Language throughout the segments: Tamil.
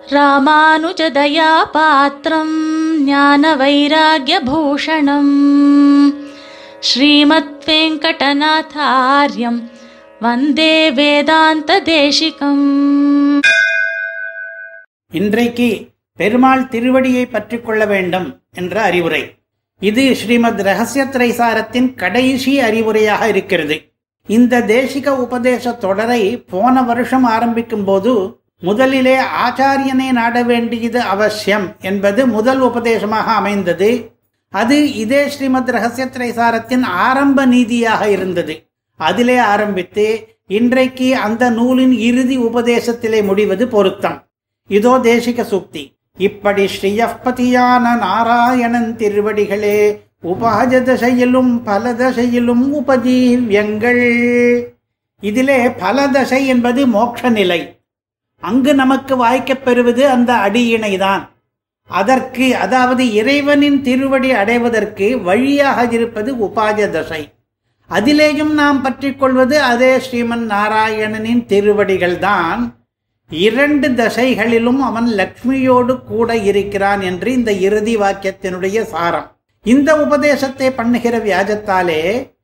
ராமானுஜதயா பாத்திரம் ஞான வைராகியபூஷணம் ஸ்ரீமத் வெங்கடநாதாரியம் வந்தே வேதாந்த தேசிகம் இன்றைக்கு பெருமாள் திருவடியை பற்றிக் கொள்ள வேண்டும் என்ற அறிவுரை இது ஸ்ரீமத் ரகசிய திரைசாரத்தின் கடைசி அறிவுரையாக இருக்கிறது இந்த தேசிக உபதேச தொடரை போன வருஷம் ஆரம்பிக்கும் போது முதலிலே ஆச்சாரியனை நாட வேண்டியது அவசியம் என்பது முதல் உபதேசமாக அமைந்தது அது இதே ஸ்ரீமத் ரகசிய திரைசாரத்தின் ஆரம்ப நீதியாக இருந்தது அதிலே ஆரம்பித்து இன்றைக்கு அந்த நூலின் இறுதி உபதேசத்திலே முடிவது பொருத்தம் இதோ தேசிக சூக்தி இப்படி ஸ்ரீயப்பதியான நாராயணன் திருவடிகளே உபாஜ தசையிலும் பல தசையிலும் உபஜீவியங்கள் இதிலே பல தசை என்பது மோட்ச நிலை அங்கு நமக்கு வாய்க்கப் பெறுவது அந்த அடியினைதான் அதற்கு அதாவது இறைவனின் திருவடி அடைவதற்கு வழியாக இருப்பது உபாஜ தசை அதிலேயும் நாம் பற்றிக் கொள்வது அதே ஸ்ரீமன் நாராயணனின் திருவடிகள்தான் இரண்டு தசைகளிலும் அவன் லக்ஷ்மியோடு கூட இருக்கிறான் என்று இந்த இறுதி வாக்கியத்தினுடைய சாரம் இந்த உபதேசத்தை பண்ணுகிற வியாஜத்தாலே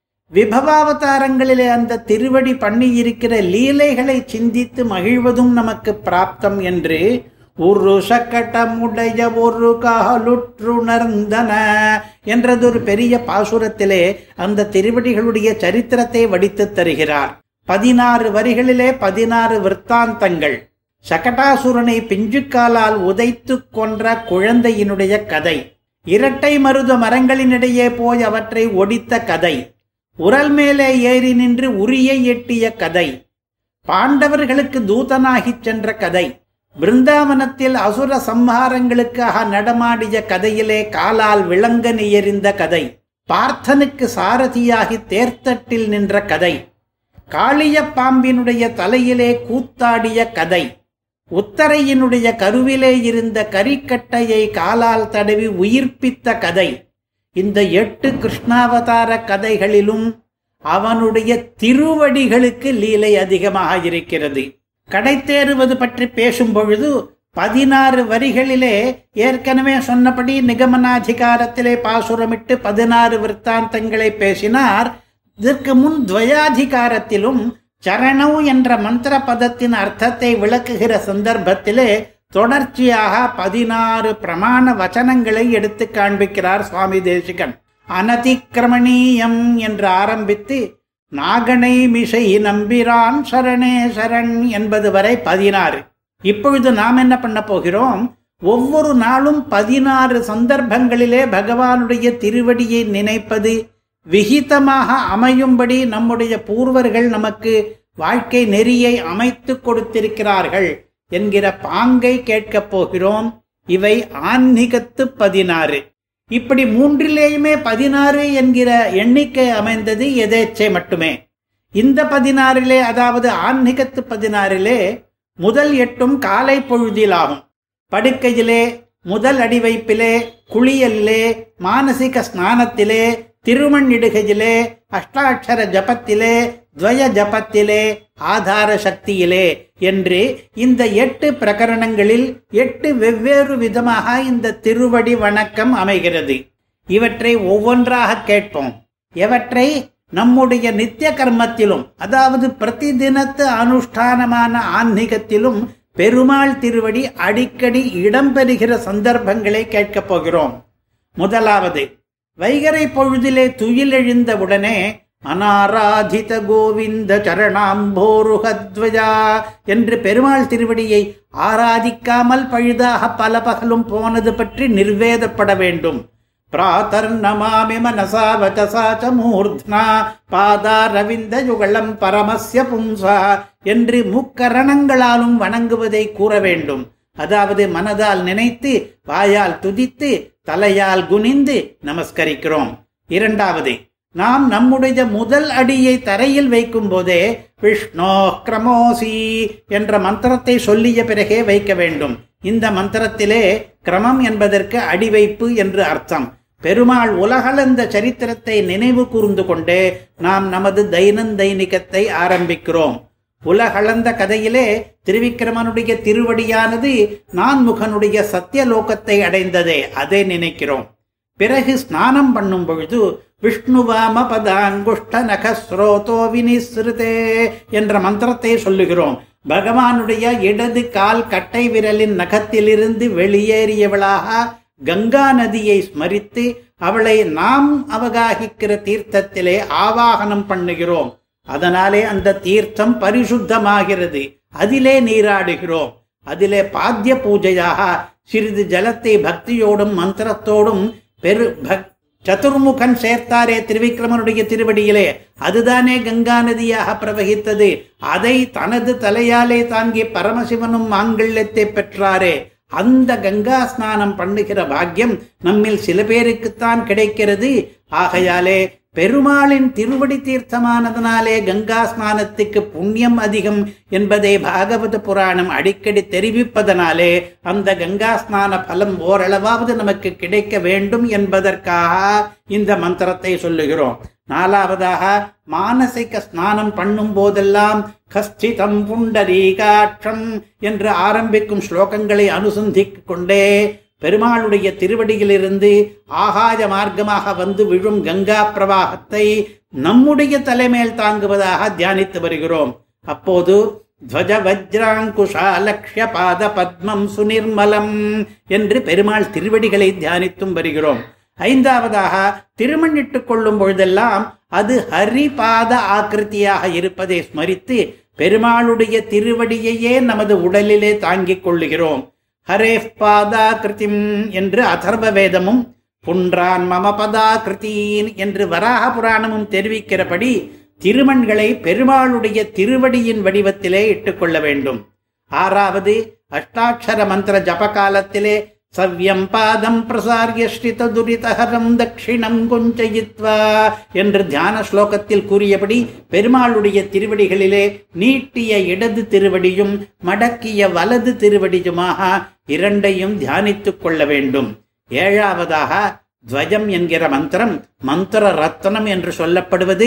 விபவாவதாரங்களிலே அந்த திருவடி பண்ணி இருக்கிற லீலைகளை சிந்தித்து மகிழ்வதும் நமக்கு பிராப்தம் என்று ஒரு சக்கட்டமுடைய ஒரு காலுற்றுணர்ந்தன என்றதொரு பெரிய பாசுரத்திலே அந்த திருவடிகளுடைய சரித்திரத்தை வடித்துத் தருகிறார் பதினாறு வரிகளிலே பதினாறு விற்த்தாந்தங்கள் சகடாசுரனை பிஞ்சுக்காலால் உதைத்து கொன்ற குழந்தையினுடைய கதை இரட்டை மருத மரங்களினிடையே போய் அவற்றை ஒடித்த கதை உரல் மேலே ஏறி நின்று உரியை எட்டிய கதை பாண்டவர்களுக்கு தூதனாகிச் சென்ற கதை பிருந்தாவனத்தில் அசுர சம்ஹாரங்களுக்காக நடமாடிய கதையிலே காலால் விலங்கனி எறிந்த கதை பார்த்தனுக்கு சாரதியாகி தேர்த்தட்டில் நின்ற கதை காளிய பாம்பினுடைய தலையிலே கூத்தாடிய கதை உத்தரையினுடைய கருவிலே இருந்த கரிக்கட்டையை காலால் தடவி உயிர்ப்பித்த கதை இந்த எட்டு கிருஷ்ணாவதார கதைகளிலும் அவனுடைய திருவடிகளுக்கு லீலை அதிகமாக இருக்கிறது கடைத்தேறுவது பற்றி பேசும் பொழுது பதினாறு வரிகளிலே ஏற்கனவே சொன்னபடி நிகமனாதிகாரத்திலே பாசுரமிட்டு பதினாறு விற்த்தாந்தங்களை பேசினார் இதற்கு முன் துவயாதிகாரத்திலும் சரணவ் என்ற மந்திர பதத்தின் அர்த்தத்தை விளக்குகிற சந்தர்ப்பத்திலே தொடர்ச்சியாக பதினாறு பிரமாண வச்சனங்களை எடுத்து காண்பிக்கிறார் சுவாமி தேசிகன் அனதிக்கிரமணீயம் என்று ஆரம்பித்து நாகனை மிசை நம்பிரான் சரணே சரண் என்பது வரை பதினாறு இப்பொழுது நாம் என்ன பண்ண போகிறோம் ஒவ்வொரு நாளும் பதினாறு சந்தர்ப்பங்களிலே பகவானுடைய திருவடியை நினைப்பது விகிதமாக அமையும்படி நம்முடைய பூர்வர்கள் நமக்கு வாழ்க்கை நெறியை அமைத்து கொடுத்திருக்கிறார்கள் என்கிற பாங்கை கேட்கப் போகிறோம் இவை ஆன்மீகத்து பதினாறு இப்படி மூன்றிலேயுமே பதினாறு என்கிற எண்ணிக்கை அமைந்தது எதேச்சை மட்டுமே இந்த பதினாறிலே அதாவது ஆன்மீகத்து பதினாறிலே முதல் எட்டும் காலை பொழுதிலாகும் படுக்கையிலே முதல் அடிவைப்பிலே குளியலிலே மானசிக ஸ்நானத்திலே திருமண்ணிடுகையிலே அஷ்டாட்சர ஜபத்திலே துவய ஜபத்திலே ஆதார சக்தியிலே என்று இந்த எட்டு பிரகரணங்களில் எட்டு வெவ்வேறு விதமாக இந்த திருவடி வணக்கம் அமைகிறது இவற்றை ஒவ்வொன்றாக கேட்போம் எவற்றை நம்முடைய நித்திய கர்மத்திலும் அதாவது பிரதிதினத்து அனுஷ்டானமான ஆன்மீகத்திலும் பெருமாள் திருவடி அடிக்கடி இடம்பெறுகிற சந்தர்ப்பங்களை கேட்கப் போகிறோம் முதலாவது வைகரை பொழுதிலே துயிலெழுந்தவுடனே அனாராதித கோவிந்த சரணாம்போருகத்வஜா என்று பெருமாள் திருவடியை ஆராதிக்காமல் பழுதாக பல பகலும் போனது பற்றி நிர்வேதப்பட வேண்டும் பிராத்தர் நமாமி மனசா வச்சசா ச மூர்த்னா பாதா ரவிந்த யுகலம் பரமஸ்ய பும்சா என்று முக்கரணங்களாலும் வணங்குவதை கூற வேண்டும் அதாவது மனதால் நினைத்து வாயால் துதித்து தலையால் குனிந்து நமஸ்கரிக்கிறோம் இரண்டாவது நாம் நம்முடைய முதல் அடியை தரையில் வைக்கும் போதே விஷ்ணோ கிரமோசி என்ற மந்திரத்தை சொல்லிய பிறகே வைக்க வேண்டும் இந்த மந்திரத்திலே கிரமம் என்பதற்கு அடிவைப்பு என்று அர்த்தம் பெருமாள் உலகளந்த சரித்திரத்தை நினைவு கூர்ந்து கொண்டே நாம் நமது தைனந்தைனிகத்தை ஆரம்பிக்கிறோம் உலகளந்த கதையிலே திருவிக்கிரமனுடைய திருவடியானது நான்முகனுடைய சத்தியலோகத்தை அடைந்ததே அதை நினைக்கிறோம் பிறகு ஸ்நானம் பண்ணும் பொழுது விஷ்ணுவாம பதாங்குஷ்ட நகஸ்ரோதோ வினிஸ்ருதே என்ற மந்திரத்தை சொல்லுகிறோம் பகவானுடைய இடது கால் கட்டை விரலின் நகத்திலிருந்து வெளியேறியவளாக கங்கா நதியை ஸ்மரித்து அவளை நாம் அவகாகிக்கிற தீர்த்தத்திலே ஆவாகனம் பண்ணுகிறோம் அதனாலே அந்த தீர்த்தம் பரிசுத்தமாகிறது அதிலே நீராடுகிறோம் அதிலே பாத்திய பூஜையாக சிறிது ஜலத்தை பக்தியோடும் மந்திரத்தோடும் பெரு பக் சதுர்முகன் சேர்த்தாரே திருவிக்கிரமனுடைய திருவடியிலே அதுதானே கங்கா நதியாக பிரவகித்தது அதை தனது தலையாலே தாங்கி பரமசிவனும் மாங்கல்யத்தை பெற்றாரே அந்த கங்கா ஸ்நானம் பண்ணுகிற பாக்கியம் நம்மில் சில பேருக்குத்தான் கிடைக்கிறது ஆகையாலே பெருமாளின் திருவடி தீர்த்தமானதனாலே கங்கா ஸ்நானத்துக்கு புண்ணியம் அதிகம் என்பதை பாகவத புராணம் அடிக்கடி தெரிவிப்பதனாலே அந்த கங்கா ஸ்நான பலம் ஓரளவாவது நமக்கு கிடைக்க வேண்டும் என்பதற்காக இந்த மந்திரத்தை சொல்லுகிறோம் நாலாவதாக மானசிக ஸ்நானம் பண்ணும் போதெல்லாம் கஸ்திதம் புண்டரீகாட்சம் என்று ஆரம்பிக்கும் ஸ்லோகங்களை அனுசந்திக் கொண்டே பெருமாளுடைய திருவடியிலிருந்து ஆகாய மார்க்கமாக வந்து விழும் கங்கா பிரவாகத்தை நம்முடைய தலைமேல் தாங்குவதாக தியானித்து வருகிறோம் அப்போது துவஜ வஜ்ராங்குஷாலக்ஷ்ய பாத பத்மம் சுனிர்மலம் என்று பெருமாள் திருவடிகளை தியானித்தும் வருகிறோம் ஐந்தாவதாக திருமணிட்டுக் கொள்ளும் பொழுதெல்லாம் அது ஹரிபாத ஆக்கிருத்தியாக இருப்பதை ஸ்மரித்து பெருமாளுடைய திருவடியையே நமது உடலிலே தாங்கிக் கொள்ளுகிறோம் ஹரே பாதாகிருதிம் என்று அதர்வ வேதமும் புன்றான் மம பதாகிருத்தீன் என்று வராக புராணமும் தெரிவிக்கிறபடி திருமண்களை பெருமாளுடைய திருவடியின் வடிவத்திலே இட்டுக்கொள்ள வேண்டும் ஆறாவது அஷ்டாட்சர மந்திர ஜப காலத்திலே சவ்யம் பாதம் பிரசாரிய ஸ்ரித துரிதஹரம் தட்சிணம் குஞ்சயித்வா என்று தியான ஸ்லோகத்தில் கூறியபடி பெருமாளுடைய திருவடிகளிலே நீட்டிய இடது திருவடியும் மடக்கிய வலது திருவடியுமாக இரண்டையும் தியானித்துக் கொள்ள வேண்டும் ஏழாவதாக துவஜம் என்கிற மந்திரம் மந்திர ரத்னம் என்று சொல்லப்படுவது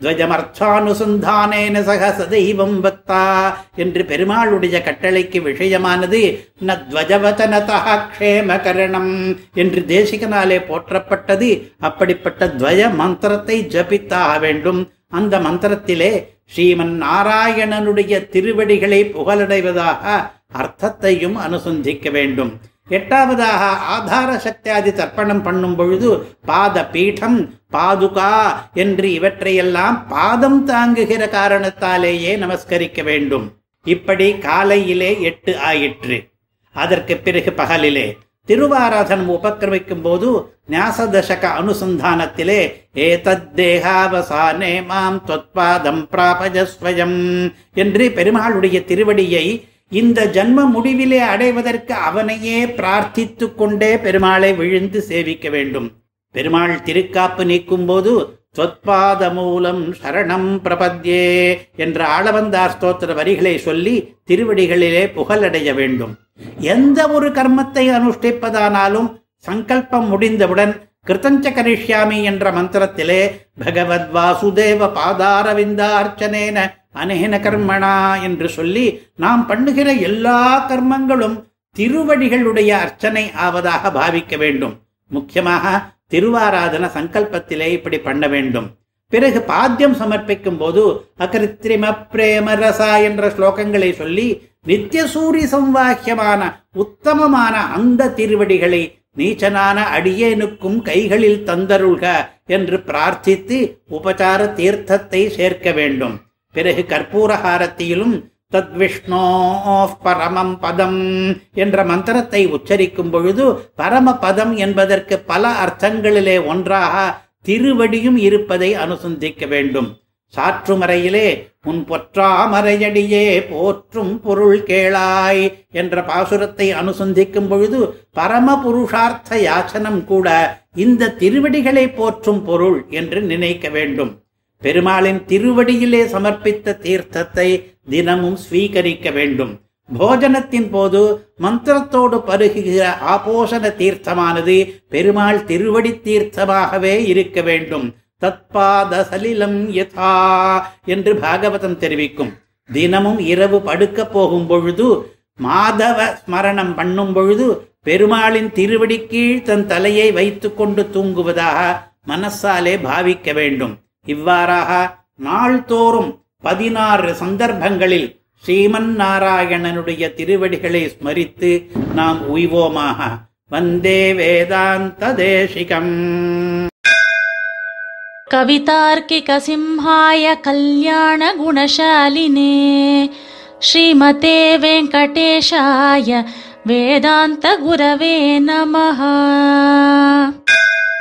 துவஜமர்த்தானுசந்தானேன சக சதைவம் பக்தா என்று பெருமாளுடைய கட்டளைக்கு விஷயமானது ந துவஜவதனதா க்ஷேமகரணம் என்று தேசிகனாலே போற்றப்பட்டது அப்படிப்பட்ட துவஜ மந்திரத்தை ஜபித்தாக வேண்டும் அந்த மந்திரத்திலே ஸ்ரீமன் நாராயணனுடைய திருவடிகளை புகழடைவதாக அர்த்தத்தையும் அனுசந்திக்க வேண்டும் எட்டாவதாக ஆதார சக்தியாதி தர்ப்பணம் பண்ணும் பொழுது பாத பீடம் பாதுகா என்று இவற்றையெல்லாம் பாதம் தாங்குகிற காரணத்தாலேயே நமஸ்கரிக்க வேண்டும் இப்படி காலையிலே எட்டு ஆயிற்று அதற்கு பிறகு பகலிலே திருவாராதனம் உபக்கிரமிக்கும் போது ஞாசதசக அனுசந்தானத்திலே ஏதத் தேகாவசானே மாம் தொத்பாதம் பிராபஜஸ்வயம் என்று பெருமாளுடைய திருவடியை இந்த ஜன்ம முடிவிலே அடைவதற்கு அவனையே பிரார்த்தித்து கொண்டே பெருமாளை விழுந்து சேவிக்க வேண்டும் பெருமாள் திருக்காப்பு நீக்கும் போது சொத்பாத மூலம் சரணம் பிரபத்யே என்ற ஆளவந்தார் ஸ்தோத்திர வரிகளை சொல்லி திருவடிகளிலே புகழடைய வேண்டும் எந்த ஒரு கர்மத்தை அனுஷ்டிப்பதானாலும் சங்கல்பம் முடிந்தவுடன் கிருத்தஞ்ச கரிஷ்யாமி என்ற மந்திரத்திலே பகவத் வாசுதேவ பாதாரவிந்தார்ச்சனேன அனேன கர்மணா என்று சொல்லி நாம் பண்ணுகிற எல்லா கர்மங்களும் திருவடிகளுடைய அர்ச்சனை ஆவதாக பாவிக்க வேண்டும் முக்கியமாக திருவாராதன சங்கல்பத்திலே இப்படி பண்ண வேண்டும் பிறகு பாத்தியம் சமர்ப்பிக்கும் போது அகிருத்திரிம பிரேம ரசா என்ற ஸ்லோகங்களை சொல்லி நித்தியசூரி சம்வாக்கியமான உத்தமமான அந்த திருவடிகளை நீச்சனான அடியேனுக்கும் கைகளில் தந்தருள்க என்று பிரார்த்தித்து உபசார தீர்த்தத்தை சேர்க்க வேண்டும் பிறகு கற்பூரஹாரத்தியிலும் தத் விஷ்ணோ பரமம் பதம் என்ற மந்திரத்தை உச்சரிக்கும் பொழுது பரம பதம் என்பதற்கு பல அர்த்தங்களிலே ஒன்றாக திருவடியும் இருப்பதை அனுசந்திக்க வேண்டும் சாற்றுமறையிலே உன் பொற்றாமறையடியே போற்றும் பொருள் கேளாய் என்ற பாசுரத்தை அனுசந்திக்கும் பொழுது பரம புருஷார்த்த யாச்சனம் கூட இந்த திருவடிகளை போற்றும் பொருள் என்று நினைக்க வேண்டும் பெருமாளின் திருவடியிலே சமர்ப்பித்த தீர்த்தத்தை தினமும் ஸ்வீகரிக்க வேண்டும் போஜனத்தின் போது மந்திரத்தோடு பருகுகிற ஆபோஷண தீர்த்தமானது பெருமாள் திருவடி தீர்த்தமாகவே இருக்க வேண்டும் தத்பாத சலிலம் யதா என்று பாகவதம் தெரிவிக்கும் தினமும் இரவு படுக்க போகும் பொழுது மாதவ ஸ்மரணம் பண்ணும் பொழுது பெருமாளின் திருவடி கீழ் தன் தலையை வைத்துக்கொண்டு தூங்குவதாக மனசாலே பாவிக்க வேண்டும் இவ்வாறாக நாள்தோறும் பதினாறு சந்தர்ப்பங்களில் ஸ்ரீமன் நாராயணனுடைய திருவடிகளை ஸ்மரித்து நாம் உய்வோமாக வந்தே வேதாந்த தேசிகம் कवितार्किकसिंहाय कल्याणगुणशालिने श्रीमते वेङ्कटेशाय वेदान्तगुरवे नमः